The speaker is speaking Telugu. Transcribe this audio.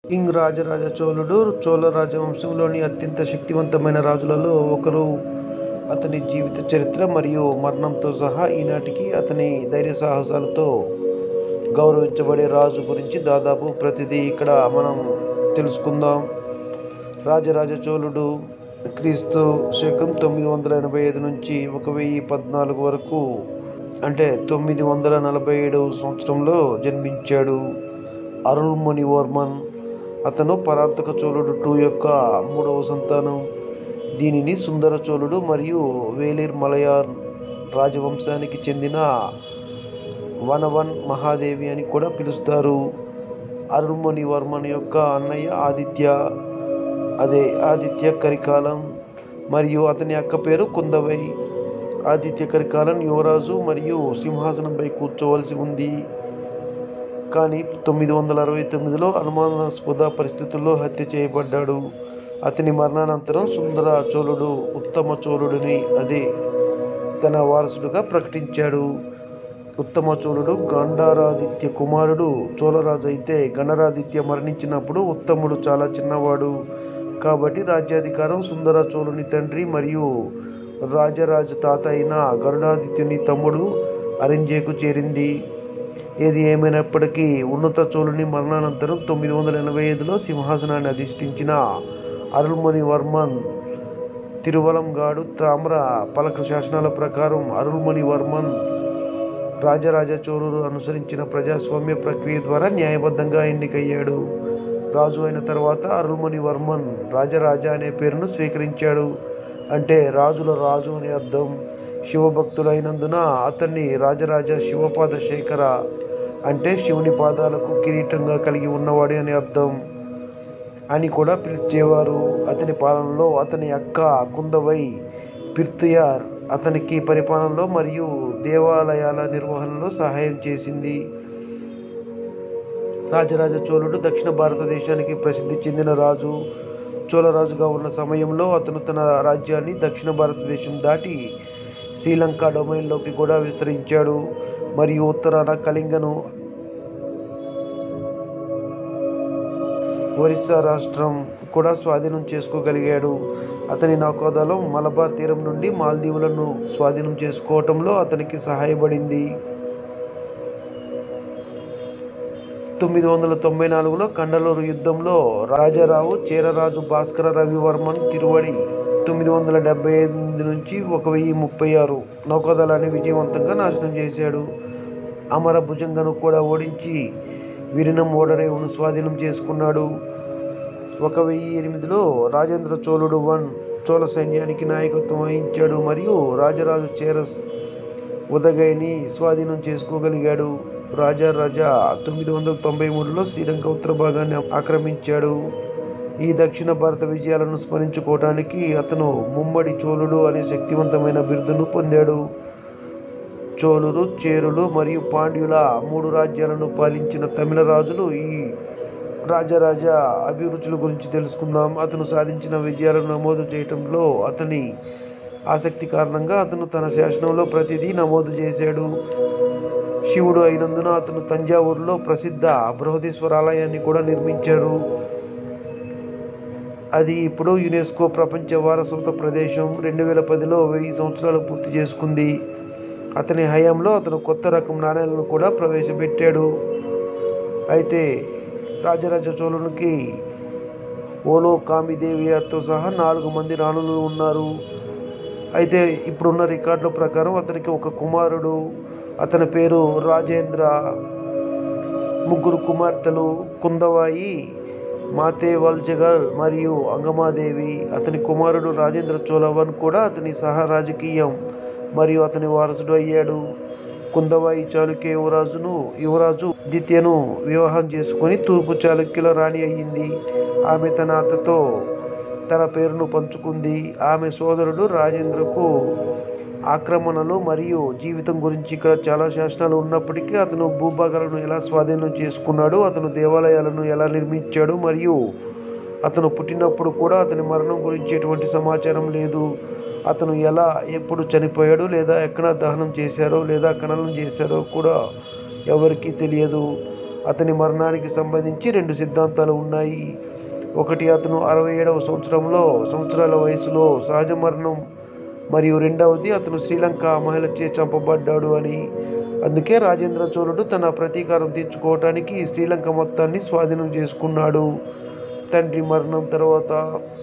కింగ్ రాజరాజ చోళుడు చోళ రాజవంశంలోని అత్యంత శక్తివంతమైన రాజులలో ఒకరు అతని జీవిత చరిత్ర మరియు మరణంతో సహా ఈనాటికి అతని ధైర్య సాహసాలతో గౌరవించబడే రాజు గురించి దాదాపు ప్రతిదీ ఇక్కడ మనం తెలుసుకుందాం రాజరాజ చోళుడు క్రీస్తు శకం తొమ్మిది వందల ఎనభై ఐదు నుంచి ఒక వెయ్యి పద్నాలుగు వరకు అంటే తొమ్మిది వందల నలభై ఏడవ సంవత్సరంలో జన్మించాడు అరుల్మొనివర్మన్ అతను పరాంతక చోళుడు టూ యొక్క మూడవ సంతానం దీనిని సుందర చోళుడు మరియు వేలిర్ మలయార్ రాజవంశానికి చెందిన వనవన్ మహాదేవి అని కూడా పిలుస్తారు అరుణ్మొనివర్మన్ యొక్క అన్నయ్య ఆదిత్య అదే ఆదిత్య కరికాలం మరియు అతని అక్క పేరు కుందవై ఆదిత్య కరికాలం యువరాజు మరియు సింహాసనంపై కూర్చోవలసి ఉంది కానీ తొమ్మిది వందల అరవై తొమ్మిదిలో అనుమానాస్పద పరిస్థితుల్లో హత్య చేయబడ్డాడు అతని మరణానంతరం సుందర చోళుడు ఉత్తమ చోళుడిని అదే తన వారసుడుగా ప్రకటించాడు ఉత్తమ చోళుడు గండారాదిత్య కుమారుడు చోళరాజు అయితే గణరాదిత్య మరణించినప్పుడు ఉత్తముడు చాలా చిన్నవాడు కాబట్టి రాజ్యాధికారం సుందర చోళుని తండ్రి మరియు రాజరాజ తాత అయిన గరుడాదిత్యుని తమ్ముడు అరింజేకు చేరింది ఏది ఏమైనప్పటికీ ఉన్నత చోళుని మరణానంతరం తొమ్మిది వందల ఎనభై ఐదులో సింహాసనాన్ని అధిష్ఠించిన అరుల్మొని వర్మన్ తిరువలంగాడు తామ్ర పలక శాసనాల ప్రకారం అరుల్మొని వర్మన్ రాజరాజ చోళుడు అనుసరించిన ప్రజాస్వామ్య ప్రక్రియ ద్వారా న్యాయబద్ధంగా ఎన్నికయ్యాడు రాజు అయిన తర్వాత అరుల్మొని వర్మన్ రాజరాజ అనే పేరును స్వీకరించాడు అంటే రాజుల రాజు అనే అర్థం శివభక్తుడైనందున అతన్ని రాజరాజ శివపాద శేఖర అంటే శివుని పాదాలకు కిరీటంగా కలిగి ఉన్నవాడు అని అర్థం అని కూడా పిలిచేవారు అతని పాలనలో అతని అక్క కుందవై పిర్తుయార్ అతనికి పరిపాలనలో మరియు దేవాలయాల నిర్వహణలో సహాయం చేసింది రాజరాజ చోళుడు దక్షిణ భారతదేశానికి ప్రసిద్ధి చెందిన రాజు చోళరాజుగా ఉన్న సమయంలో అతను తన రాజ్యాన్ని దక్షిణ భారతదేశం దాటి శ్రీలంక డొమైన్లోకి కూడా విస్తరించాడు మరియు ఉత్తరాన కళింగను ఒరిస్సా రాష్ట్రం కూడా స్వాధీనం చేసుకోగలిగాడు అతని నౌకాదళం మలబార్ తీరం నుండి మాల్దీవులను స్వాధీనం చేసుకోవటంలో అతనికి సహాయపడింది తొమ్మిది వందల తొంభై నాలుగులో కండలూరు యుద్ధంలో రాజారావు చేరరాజు భాస్కర రవివర్మన్ తిరువడి తొమ్మిది వందల డెబ్బై ఎనిమిది నుంచి ఒక వెయ్యి ముప్పై ఆరు నౌకాదళాన్ని విజయవంతంగా నాశనం చేశాడు అమర భుజంగను కూడా ఓడించి విరినం ఓడరేవును స్వాధీనం చేసుకున్నాడు ఒక వెయ్యి ఎనిమిదిలో రాజేంద్ర చోళుడు వన్ చోళ సైన్యానికి నాయకత్వం వహించాడు మరియు రాజరాజు చేరస్ ఉదగైని స్వాధీనం చేసుకోగలిగాడు రాజా రాజా తొమ్మిది వందల తొంభై మూడులో శ్రీలంక ఉత్తర భాగాన్ని ఆక్రమించాడు ఈ దక్షిణ భారత విజయాలను స్మరించుకోవడానికి అతను ముమ్మడి చోళుడు అనే శక్తివంతమైన బిరుదును పొందాడు చోళులు చేరులు మరియు పాండ్యుల మూడు రాజ్యాలను పాలించిన తమిళ రాజులు ఈ రాజరాజ అభిరుచుల గురించి తెలుసుకుందాం అతను సాధించిన విజయాలను నమోదు చేయటంలో అతని ఆసక్తి కారణంగా అతను తన శాసనంలో ప్రతిదీ నమోదు చేశాడు శివుడు అయినందున అతను తంజావూరులో ప్రసిద్ధ బృహదీశ్వర ఆలయాన్ని కూడా నిర్మించారు అది ఇప్పుడు యునెస్కో ప్రపంచ వారసత్వ ప్రదేశం రెండు వేల పదిలో వెయ్యి సంవత్సరాలు పూర్తి చేసుకుంది అతని హయాంలో అతను కొత్త రకం నాణేలను కూడా ప్రవేశపెట్టాడు అయితే రాజరాజ చోళునికి ఓలో కామిదేవియాతో సహా నాలుగు మంది రాణులు ఉన్నారు అయితే ఇప్పుడున్న రికార్డుల ప్రకారం అతనికి ఒక కుమారుడు అతని పేరు రాజేంద్ర ముగ్గురు కుమార్తెలు కుందవాయి మాతే వల్జగల్ మరియు అంగమాదేవి అతని కుమారుడు రాజేంద్ర చోళవన్ కూడా అతని సహ రాజకీయం మరియు అతని వారసుడు అయ్యాడు కుందవాయి చాళుక్య యువరాజును యువరాజు ద్వితీయను వివాహం చేసుకుని తూర్పు చాళుక్యుల రాణి అయ్యింది ఆమె తన అత్తతో తన పేరును పంచుకుంది ఆమె సోదరుడు రాజేంద్రకు ఆక్రమణలు మరియు జీవితం గురించి ఇక్కడ చాలా శాసనాలు ఉన్నప్పటికీ అతను భూభాగాలను ఎలా స్వాధీనం చేసుకున్నాడు అతను దేవాలయాలను ఎలా నిర్మించాడు మరియు అతను పుట్టినప్పుడు కూడా అతని మరణం గురించి ఎటువంటి సమాచారం లేదు అతను ఎలా ఎప్పుడు చనిపోయాడు లేదా ఎక్కడ దహనం చేశారో లేదా ఖననం చేశారో కూడా ఎవరికీ తెలియదు అతని మరణానికి సంబంధించి రెండు సిద్ధాంతాలు ఉన్నాయి ఒకటి అతను అరవై ఏడవ సంవత్సరంలో సంవత్సరాల వయసులో సహజ మరణం మరియు రెండవది అతను శ్రీలంక మహిళచే చంపబడ్డాడు అని అందుకే రాజేంద్ర చోళుడు తన ప్రతీకారం తీర్చుకోవటానికి శ్రీలంక మొత్తాన్ని స్వాధీనం చేసుకున్నాడు తండ్రి మరణం తర్వాత